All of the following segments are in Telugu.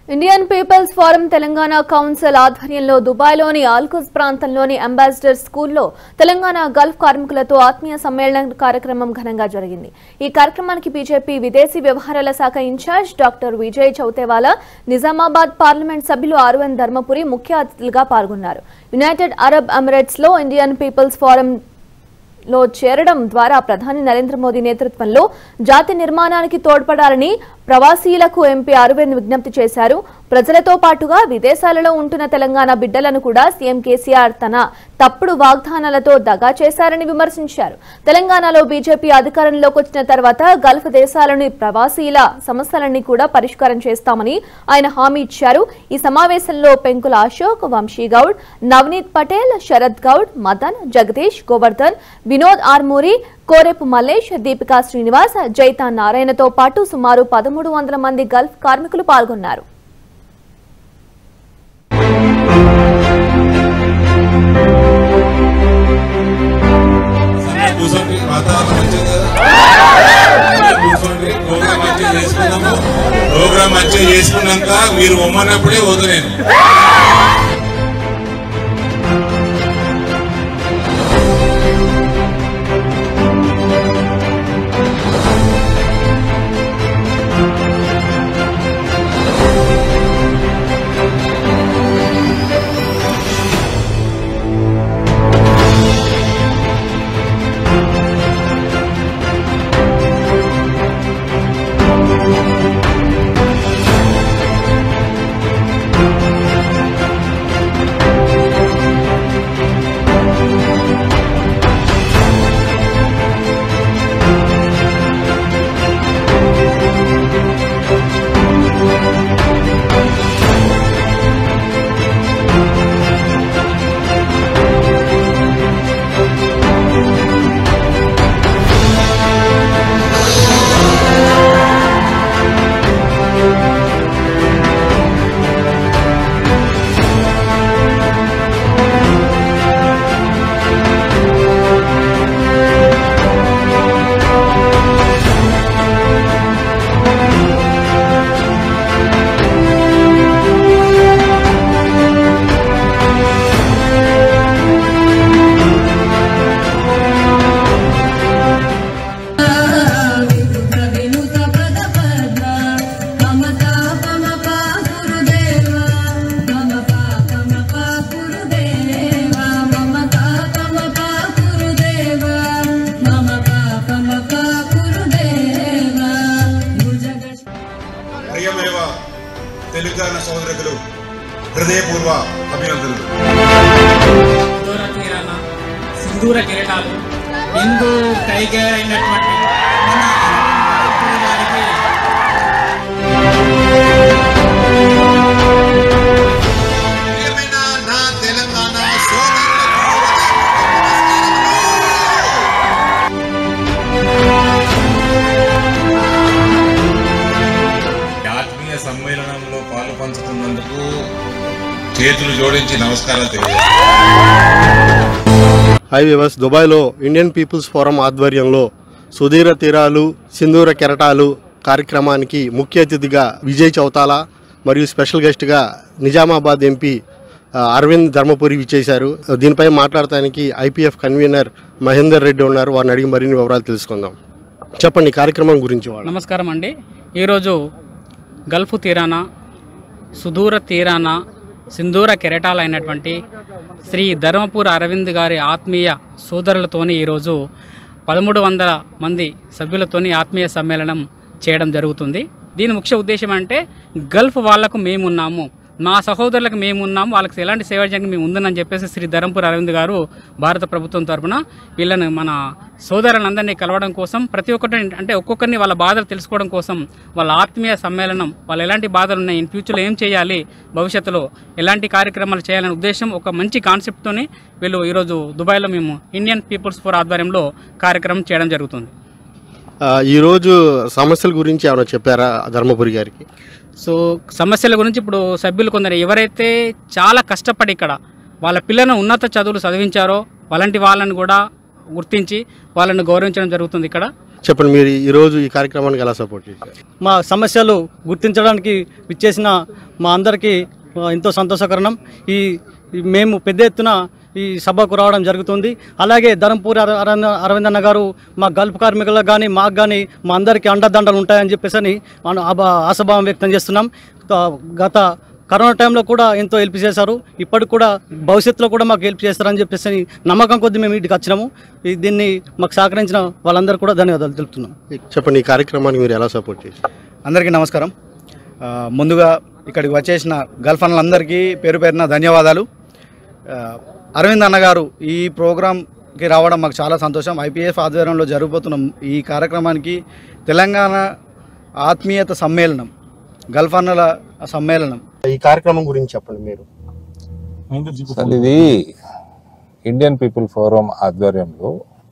Indian peoples forum Telangana council ఆధ్వర్యంలో దుబాయ్లోని ఆల్కుజ్ ప్రాంతంలోని అంబాసిడర్ స్కూల్లో తెలంగాణ గల్ఫ్ కార్మికులతో ఆత్మీయ సమ్మేళన కార్యక్రమం ఘనంగా జరిగింది ఈ కార్యక్రమానికి బీజేపీ విదేశీ వ్యవహారాల శాఖ in charge doctor Vijay Chauthaiwala Nizamabad parliament సభ్యులు ఆర్వెన్ ధర్మపురి ముఖ్య అతిథులుగా పాల్గొన్నారు యునైటెడ్ అరబ్ ఎమిరేట్స్ లో ఇండియన్ పీపుల్స్ ఫోరం లో చేరడం ద్వారా ప్రధాని నరేంద్ర మోదీ నేతృత్వంలో జాతి నిర్మాణానికి తోడ్పడాలని ప్రవాసీలకు ఎంపీ అరవింద్ విజ్ఞప్తి చేశారు ప్రజలతో పాటుగా విదేశాలలో ఉంటున్న తెలంగాణ బిడ్డలను కూడా సీఎం కేసీఆర్ తన తప్పుడు వాగ్దానాలతో దగా చేశారని విమర్శించారు తెలంగాణలో బీజేపీ అధికారంలోకి వచ్చిన తర్వాత గల్ఫ్ దేశాలని ప్రవాసీల సమస్యలన్నీ కూడా పరిష్కారం చేస్తామని ఆయన హామీ ఇచ్చారు ఈ సమావేశంలో పెంకుల అశోక్ వంశీ గౌడ్ నవనీత్ పటేల్ శరద్ గౌడ్ మదన్ జగదీష్ గోవర్ధన్ వినోద్ ఆర్మూరి కోరెపు మల్లేష్ దీపికా శ్రీనివాస్ జైతా నారాయణతో పాటు సుమారు పదమూడు వందల మంది గల్ఫ్ కార్మికులు పాల్గొన్నారు సరే కూర్చోండి వాతావరణం మంచిది కదా కూర్చోండి ప్రోగ్రామ్ మంచిగా చేసుకున్నాము ప్రోగ్రామ్ మంచిగా చేసుకున్నాక మీరు ఒమ్మన్నప్పుడే వద్దు నేను వినుత పద పద్మ మమతా పమ పా గురుదేవ మమ పాపమ పా గురుదేవ మమతా పమ పా గురుదేవ మమ పాపమ పా గురుదేవ భుజగ ప్రియమేవ తెలంగాణ సోదరులు హృదయపూర్వ అభినందనలు దూర తీరాన సింధూర కిరీటాలు హిందూ టైగర్ అయినటువంటి మన అరవింద్ గారికి ప్రియమైన నా తెలంగాణ సోదరులకు ఈ ఆత్మీయ సమ్మేళనంలో పాలు పంచుతున్నందుకు చేతులు జోడించి నమస్కారాలు తెలియజేస్తాను హై వివర్స్ దుబాయ్లో ఇండియన్ పీపుల్స్ ఫోరం ఆధ్వర్యంలో సుదీర తీరాలు సింధూర కెరటాలు కార్యక్రమానికి ముఖ్య అతిథిగా విజయ్ చౌతాలా మరియు స్పెషల్ గెస్ట్గా నిజామాబాద్ ఎంపీ ఆ, అరవింద్ ధర్మపురి విచ్చేశారు దీనిపై మాట్లాడటానికి ఐపీఎఫ్ కన్వీనర్ మహేందర్ రెడ్డి ఉన్నారు వారిని అడిగి మరిన్ని వివరాలు తెలుసుకుందాం చెప్పండి ఈ కార్యక్రమం గురించి వాళ్ళు నమస్కారం అండి ఈరోజు గల్ఫ్ తీరాన సుదూర తీరాన సింధూర కెరటాలు అయినటువంటి శ్రీ ధర్మపూర్ అరవింద్ గారి ఆత్మీయ సోదరులతోని ఈరోజు పదమూడు వందల మంది సభ్యులతోని ఆత్మీయ సమ్మేళనం చేయడం జరుగుతుంది దీని ముఖ్య ఉద్దేశం అంటే గల్ఫ్ వాళ్లకు మేమున్నాము మా సహోదరులకు మేమున్నాము వాళ్ళకి ఎలాంటి సేవ చేయడానికి మేము ఉందని చెప్పేసి శ్రీ ధరంపూర్ అరవింద్ గారు భారత ప్రభుత్వం తరపున వీళ్ళని మన సోదరులందరినీ కలవడం కోసం ప్రతి ఒక్కరిని అంటే ఒక్కొక్కరిని వాళ్ళ బాధలు తెలుసుకోవడం కోసం వాళ్ళ ఆత్మీయ సమ్మేళనం వాళ్ళు ఎలాంటి బాధలు ఉన్నాయి ఇన్ ఫ్యూచర్లో ఏం చేయాలి భవిష్యత్తులో ఎలాంటి కార్యక్రమాలు చేయాలనే ఉద్దేశం ఒక మంచి కాన్సెప్ట్తోని వీళ్ళు ఈరోజు దుబాయ్లో మేము ఇండియన్ పీపుల్స్ ఫోర్ ఆధ్వర్యంలో కార్యక్రమం చేయడం జరుగుతుంది ఆ, ఈరోజు సమస్యల గురించి ఏమైనా చెప్పారా ధర్మపురి గారికి సో సమస్యల గురించి ఇప్పుడు సభ్యులు కొందరు ఎవరైతే చాలా కష్టపడి ఇక్కడ వాళ్ళ పిల్లలను ఉన్నత చదువులు చదివించారో అలాంటి వాళ్ళని కూడా గుర్తించి వాళ్ళని గౌరవించడం జరుగుతుంది ఇక్కడ చెప్పండి మీరు ఈరోజు ఈ కార్యక్రమానికి ఎలా సపోర్ట్ చేశారు మా సమస్యలు గుర్తించడానికి విచ్చేసిన మా అందరికీ ఆ, ఎంతో సంతోషకరణం ఈ ఈ మేము పెద్ద ఎత్తున ఈ సభకు రావడం జరుగుతుంది అలాగే ధరంపూరి అర- అరవింద- అరవిందన్న గారు మా గల్ఫ్ కార్మికులకు కానీ మాకు కానీ మా అందరికీ అండదండలు ఉంటాయని చెప్పేసి అని అను- ఆభా- ఆశాభావం వ్యక్తం చేస్తున్నాం త- గత కరోనా టైంలో కూడా ఎంతో హెల్ప్ చేశారు ఇప్పటికి కూడా భవిష్యత్తులో కూడా మాకు హెల్ప్ చేస్తారని చెప్పేసి అని నమ్మకం కొద్దీ మేము ఇంటికి వచ్చినాము ఈ- దీన్ని మాకు సహకరించిన వాళ్ళందరూ కూడా ధన్యవాదాలు తెలుపుతున్నాం చెప్పండి ఈ కార్యక్రమానికి మీరు ఎలా సపోర్ట్ చేశారు అందరికీ నమస్కారం ఆ, ముందుగా ఇక్కడికి వచ్చేసిన గల్ఫ్ అన్నలందరికీ పేరు పేరున ధన్యవాదాలు ఆ, అరవింద్ అన్నగారు ఈ ప్రోగ్రాంకి రావడం మాకు చాలా సంతోషం ఐపీఎఫ్ ఆధ్వర్యంలో జరగబోతున్న ఈ కార్యక్రమానికి తెలంగాణ ఆత్మీయత సమ్మేళనం గల్ఫ్ అన్నల సమ్మేళనం ఈ కార్యక్రమం గురించి చెప్పండి మీరు అసలు ఇది ఇండియన్ పీపుల్ ఫోరం ఆధ్వర్యంలో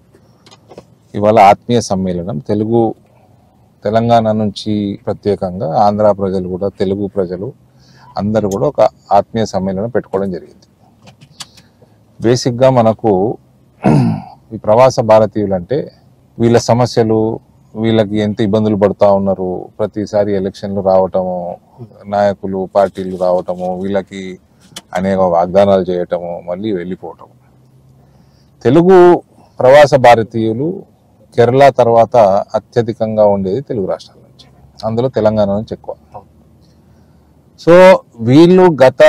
ఇవాళ ఆత్మీయ సమ్మేళనం తెలుగు తెలంగాణ నుంచి ప్రత్యేకంగా ఆంధ్ర ప్రజలు కూడా తెలుగు ప్రజలు అందరూ కూడా ఒక ఆత్మీయ సమ్మేళనం పెట్టుకోవడం జరిగింది బేసిక్గా మనకు ఈ ప్రవాస భారతీయులు అంటే వీళ్ళ సమస్యలు వీళ్ళకి ఎంత ఇబ్బందులు పడుతూ ఉన్నారు ప్రతిసారి ఎలక్షన్లు రావటము నాయకులు పార్టీలు రావటము వీళ్ళకి అనేక వాగ్దానాలు చేయటము మళ్ళీ వెళ్ళిపోవటము తెలుగు ప్రవాస భారతీయులు కేరళ తర్వాత అత్యధికంగా ఉండేది తెలుగు రాష్ట్రాల నుంచి అందులో తెలంగాణ నుంచి ఎక్కువ సో వీళ్ళు గత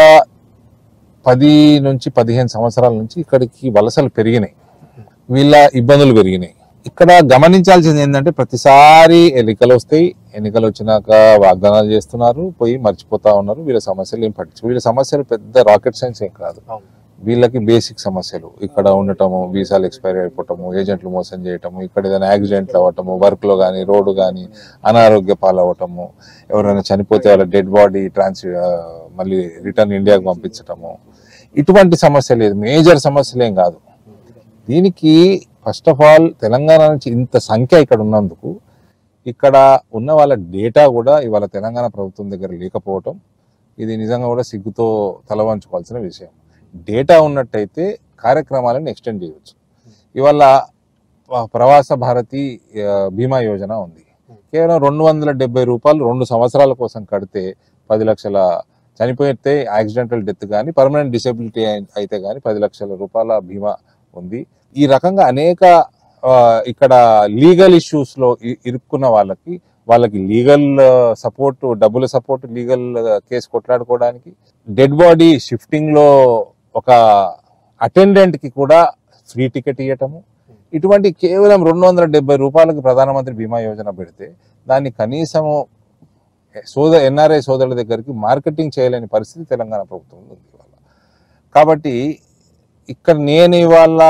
పది నుంచి పదిహేను సంవత్సరాల నుంచి ఇక్కడికి వలసలు పెరిగినాయి వీళ్ళ ఇబ్బందులు పెరిగినాయి ఇక్కడ గమనించాల్సింది ఏంటంటే ప్రతిసారి ఎన్నికలు వస్తాయి ఎన్నికలు వచ్చినాక వాగ్దానాలు చేస్తున్నారు పోయి మర్చిపోతా ఉన్నారు వీళ్ళ సమస్యలు ఏం పట్టించు వీళ్ళ సమస్యలు పెద్ద రాకెట్ సైన్స్ ఏం కాదు వీళ్ళకి బేసిక్ సమస్యలు ఇక్కడ ఉండటము వీసాలు ఎక్స్పైరీ అయిపోవటము ఏజెంట్లు మోసం చేయటము ఇక్కడ ఏదైనా యాక్సిడెంట్లు అవ్వటము వర్క్ లో కానీ రోడ్డు కానీ అనారోగ్య పాలవ్వటము ఎవరైనా చనిపోతే వాళ్ళ డెడ్ బాడీ ట్రాన్స్ మళ్ళీ రిటర్న్ ఇండియాకి పంపించటము ఇటువంటి సమస్య లేదు మేజర్ సమస్యలు ఏం కాదు దీనికి ఫస్ట్ ఆఫ్ ఆల్ తెలంగాణ నుంచి ఇంత సంఖ్య ఇక్కడ ఉన్నందుకు ఇక్కడ ఉన్న వాళ్ళ డేటా కూడా ఇవాళ తెలంగాణ ప్రభుత్వం దగ్గర లేకపోవటం ఇది నిజంగా కూడా సిగ్గుతో తలవంచుకోవాల్సిన విషయం డేటా ఉన్నట్టయితే కార్యక్రమాలను ఎక్స్టెండ్ చేయవచ్చు ఇవాళ ప- ప్రవాస భారతి ఆ, బీమా యోజన ఉంది కేవలం రెండు వందల డెబ్బై రూపాయలు రెండు సంవత్సరాల కోసం కడితే పది లక్షల చనిపోతే యాక్సిడెంటల్ డెత్ కానీ పర్మనెంట్ డిసెబిలిటీ అయితే కానీ పది లక్షల రూపాయల బీమా ఉంది ఈ రకంగా అనేక ఆ, ఇక్కడ లీగల్ ఇష్యూస్ లో ఇ- ఇరుక్కున్న వాళ్ళకి వాళ్ళకి లీగల్ సపోర్ట్ డబ్బుల సపోర్ట్ లీగల్ కేసు కొట్లాడుకోవడానికి డెడ్ బాడీ షిఫ్టింగ్ లో ఒక అటెండెంట్ కి కూడా ఫ్రీ టికెట్ ఇవ్వటము ఇటువంటి కేవలం రెండు వందల డెబ్బై రూపాయలకు ప్రధానమంత్రి బీమా యోజన పెడితే దాన్ని కనీసము సోద ఎన్ఆర్ఐ సోదరుల దగ్గరికి మార్కెటింగ్ చేయలేని పరిస్థితి తెలంగాణ ప్రభుత్వం ఉంది ఇవాళ కాబట్టి ఇక్కడ నేను ఇవాళ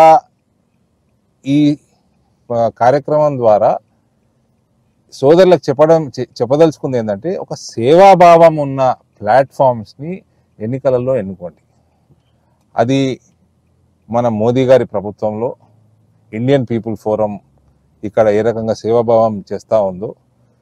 ఈ ఆ, కార్యక్రమం ద్వారా సోదరులకు చెప్పడం చె- చెప్పదలుచుకుంది ఏంటంటే ఒక సేవాభావం ఉన్న ప్లాట్ఫామ్స్ ని ఎన్నికలలో ఎన్నుకోండి అది మన మోదీ గారి ప్రభుత్వంలో ఇండియన్ పీపుల్ ఫోరం ఇక్కడ ఏ రకంగా సేవాభావం చేస్తూ ఉందో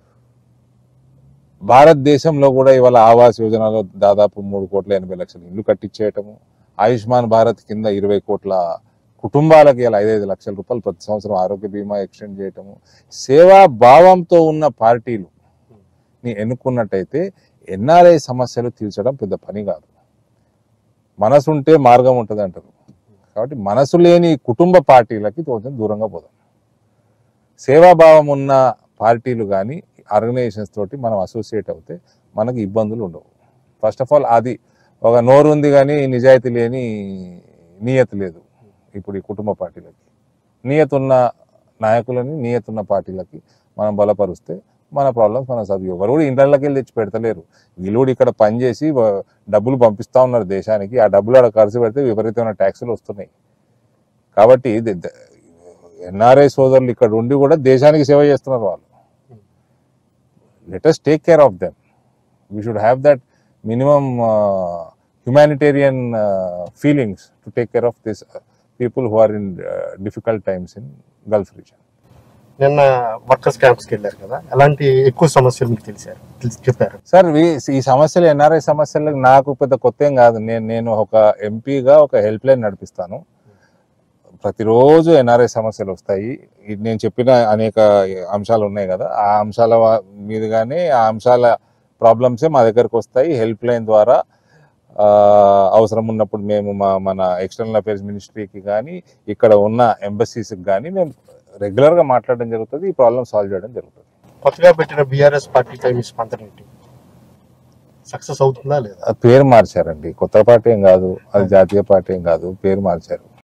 భారతదేశంలో కూడా ఇవాళ ఆవాస్ యోజనలో దాదాపు మూడు కోట్ల ఎనభై లక్షల ఇల్లు కట్టించేయటము ఆయుష్మాన్ భారత్ కింద ఇరవై కోట్ల కుటుంబాలకి ఇలా ఐదైదు లక్షల రూపాయలు ప్రతి సంవత్సరం ఆరోగ్య బీమా ఎక్స్టెండ్ చేయటము సేవా భావంతో ఉన్న పార్టీలు ని ఎన్నుకున్నట్టయితే ఎన్ఆర్ఐ సమస్యలు తీర్చడం పెద్ద పని కాదు మనసు ఉంటే మార్గం ఉంటుంది అంటారు కాబట్టి మనసు లేని కుటుంబ పార్టీలకి కొంచెం దూరంగా పోదాం సేవాభావం ఉన్న పార్టీలు కానీ ఆర్గనైజేషన్స్ తోటి మనం అసోసియేట్ అవుతే మనకి ఇబ్బందులు ఉండవు ఫస్ట్ ఆఫ్ ఆల్ అది ఒక నోరు ఉంది కానీ నిజాయితీ లేని నియత లేదు ఇప్పుడు ఈ కుటుంబ పార్టీలకి నియత ఉన్న నాయకులని నియత ఉన్న పార్టీలకి మనం బలపరుస్తే మన ప్రాబ్లమ్స్ మన చదువు ఎవరు కూడా ఇండ్లకి వెళ్ళి తెచ్చి పెడతలేరు వీళ్ళు కూడా ఇక్కడ పనిచేసి వ- డబ్బులు పంపిస్తా ఉన్నారు దేశానికి ఆ డబ్బులు అక్కడ ఖర్చు పెడితే విపరీతమైన ట్యాక్సులు వస్తున్నాయి కాబట్టి ఎన్ఆర్ఐ సోదరులు ఇక్కడ ఉండి కూడా దేశానికి సేవ చేస్తున్నారు వాళ్ళు let us take care of them we should have that minimum humanitarian feelings to take care of this people who are in difficult times in Gulf region నిన్న వర్కర్స్ క్యాంప్స్కి వెళ్ళారు కదా ఎలాంటి ఎక్కువ సమస్యలు మీకు తెలిసారు తెలిసి చెప్పారు సార్ వీ- ఈ సమస్యలు ఎన్ఆర్ఐ సమస్యలు నాకు పెద్ద కొత్త ఏం కాదు నేను నేను ఒక ఎంపీగా ఒక హెల్ప్ లైన్ నడిపిస్తాను ప్రతిరోజు ఎన్ఆర్ఐ సమస్యలు వస్తాయి ఇది నేను చెప్పిన అనేక అంశాలు ఉన్నాయి కదా ఆ అంశాల వా- మీదుగానే ఆ అంశాల ప్రాబ్లమ్సే మా దగ్గరకు వస్తాయి హెల్ప్ లైన్ ద్వారా ఆ, అవసరం ఉన్నప్పుడు మేము మా మన ఎక్స్టర్నల్ అఫైర్స్ మినిస్ట్రీకి కానీ ఇక్కడ ఉన్న ఎంబసీస్కి కానీ మేము రెగ్యులర్గా మాట్లాడడం జరుగుతుంది ఈ ప్రాబ్లమ్ సాల్వ్ చేయడం జరుగుతుంది కొత్తగా పెట్టిన బీఆర్ఎస్ పార్టీపై మీ స్పందన ఏంటి సక్సెస్ అవుతుందా లేదా ఆ పేరు మార్చారండి కొత్త పార్టీ ఏం కాదు అది జాతీయ పార్టీ ఏం కాదు పేరు మార్చారు